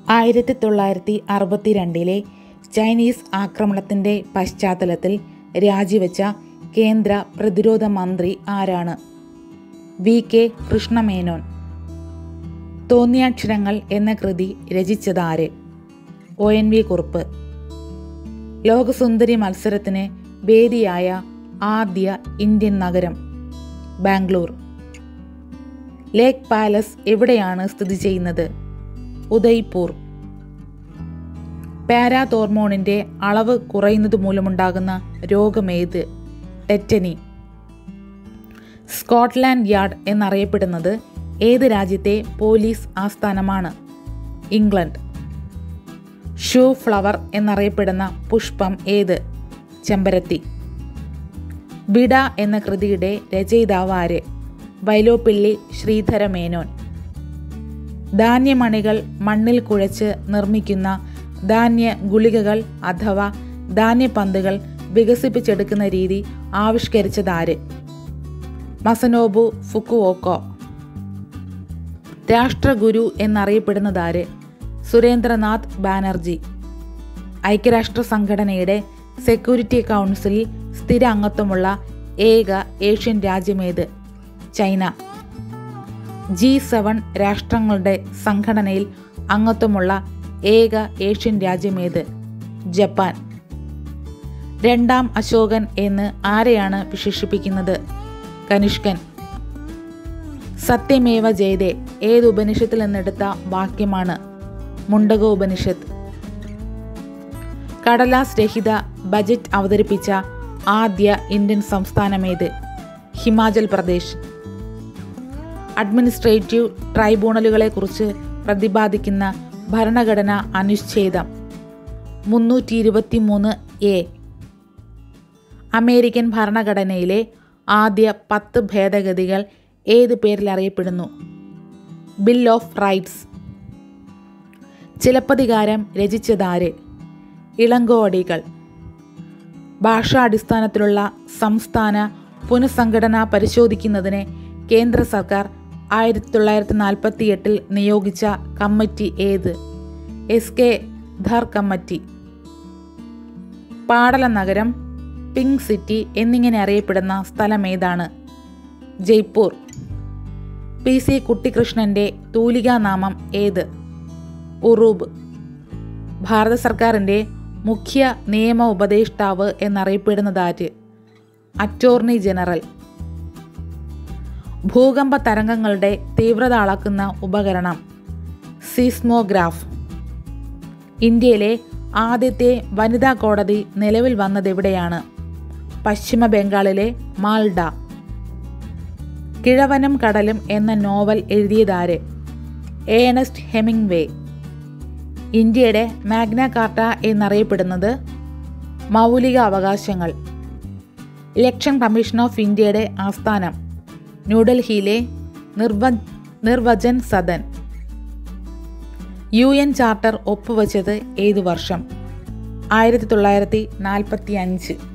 ആയിരത്തി തൊള്ളായിരത്തി അറുപത്തിരണ്ടിലെ ചൈനീസ് ആക്രമണത്തിൻ്റെ പശ്ചാത്തലത്തിൽ രാജിവെച്ച കേന്ദ്ര പ്രതിരോധ മന്ത്രി ആരാണ് വി കെ കൃഷ്ണമേനോൻ തോന്നിയാക്ഷരങ്ങൾ എന്ന കൃതി രചിച്ചതാര് ഒ എൻ വി കുറുപ്പ് ലോകസുന്ദരി മത്സരത്തിന് വേദിയായ ആദ്യ ഇന്ത്യൻ നഗരം ബാംഗ്ലൂർ ലേക്ക് പാലസ് എവിടെയാണ് സ്ഥിതി ചെയ്യുന്നത് ഉദയ്പൂർ പാരാതോർമോണിൻ്റെ അളവ് കുറയുന്നത് മൂലമുണ്ടാകുന്ന രോഗമേത് ടെറ്റനി സ്കോട്ട്ലാൻഡ് യാർഡ് എന്നറിയപ്പെടുന്നത് ഏത് രാജ്യത്തെ പോലീസ് ആസ്ഥാനമാണ് ഇംഗ്ലണ്ട് ഷൂ ഫ്ലവർ എന്നറിയപ്പെടുന്ന പുഷ്പം ഏത് ചെമ്പരത്തി വിട എന്ന കൃതിയുടെ രചയിതാവ് ആര് വൈലോപ്പിള്ളി ശ്രീധര മേനോൻ ധാന്യമണികൾ മണ്ണിൽ കുഴച്ച് നിർമ്മിക്കുന്ന ധാന്യ ഗുളികകൾ അഥവാ ധാന്യപന്തുകൾ വികസിപ്പിച്ചെടുക്കുന്ന രീതി ആവിഷ്കരിച്ചതാര് മസനോബു ഫുക്കുവോക്കോ രാഷ്ട്രഗുരു എന്നറിയപ്പെടുന്നതാര് സുരേന്ദ്രനാഥ് ബാനർജി ഐക്യരാഷ്ട്ര സംഘടനയുടെ സെക്യൂരിറ്റി കൗൺസിലിൽ സ്ഥിര അംഗത്വമുള്ള ഏക ഏഷ്യൻ രാജ്യമേത് ചൈന ജി സെവൻ രാഷ്ട്രങ്ങളുടെ സംഘടനയിൽ അംഗത്വമുള്ള ഏക ഏഷ്യൻ രാജ്യമേത് ജപ്പാൻ രണ്ടാം അശോകൻ എന്ന് ആരെയാണ് വിശേഷിപ്പിക്കുന്നത് കനിഷ്കൻ സത്യമേവ ജയതേ ഏത് ഉപനിഷത്തിൽ നിന്നെടുത്ത വാക്യമാണ് മുണ്ടക ഉപനിഷത്ത് കടലാസ് രഹിത ബജറ്റ് അവതരിപ്പിച്ച ആദ്യ ഇന്ത്യൻ സംസ്ഥാനമേത് ഹിമാചൽ പ്രദേശ് അഡ്മിനിസ്ട്രേറ്റീവ് ട്രൈബ്യൂണലുകളെക്കുറിച്ച് പ്രതിപാദിക്കുന്ന ഭരണഘടന അനുച്ഛേദം മുന്നൂറ്റി ഇരുപത്തി മൂന്ന് എ അമേരിക്കൻ ഭരണഘടനയിലെ ആദ്യ പത്ത് ഭേദഗതികൾ ഏത് പേരിൽ അറിയപ്പെടുന്നു ബിൽ ഓഫ് റൈറ്റ്സ് ചിലപ്പതികാരം രചിച്ചതാര് ഇളങ്കോവടികൾ ഭാഷാടിസ്ഥാനത്തിലുള്ള സംസ്ഥാന പുനഃസംഘടന പരിശോധിക്കുന്നതിന് കേന്ദ്ര സർക്കാർ ആയിരത്തി തൊള്ളായിരത്തി നാൽപ്പത്തി എട്ടിൽ നിയോഗിച്ച കമ്മിറ്റി ഏത് എസ് കെ ധർ കമ്മിറ്റി പാടല നഗരം പിങ്ക് സിറ്റി എന്നിങ്ങനെ അറിയപ്പെടുന്ന സ്ഥലം ഏതാണ് ജയ്പൂർ പി സി കുട്ടിക്കൃഷ്ണൻ്റെ തൂലികാനാമം ഏത് ഉറൂബ് ഭാരത സർക്കാരിൻ്റെ മുഖ്യ നിയമ ഉപദേഷ്ടാവ് എന്നറിയപ്പെടുന്നതാര് അറ്റോർണി ജനറൽ ഭൂകമ്പ തരംഗങ്ങളുടെ തീവ്രത അളക്കുന്ന ഉപകരണം സീസ്മോഗ്രാഫ് ഇന്ത്യയിലെ ആദ്യത്തെ വനിതാ കോടതി നിലവിൽ വന്നതെവിടെയാണ് പശ്ചിമ ബംഗാളിലെ മാൽഡ കിഴവനും കടലും എന്ന നോവൽ എഴുതിയതാര് ഏണസ്റ്റ് ഹെമിംഗ്വേ ഇന്ത്യയുടെ മാഗ്ന കാർട്ട എന്നറിയപ്പെടുന്നത് മൗലിക അവകാശങ്ങൾ ഇലക്ഷൻ കമ്മീഷൻ ഓഫ് ഇന്ത്യയുടെ ആസ്ഥാനം ന്യൂഡൽഹിയിലെ നിർവ Nirvachan Sadan U N charter ഒപ്പുവച്ചത് ഏതു വർഷം ആയിരത്തി തൊള്ളായിരത്തി നാൽപ്പത്തി അഞ്ച്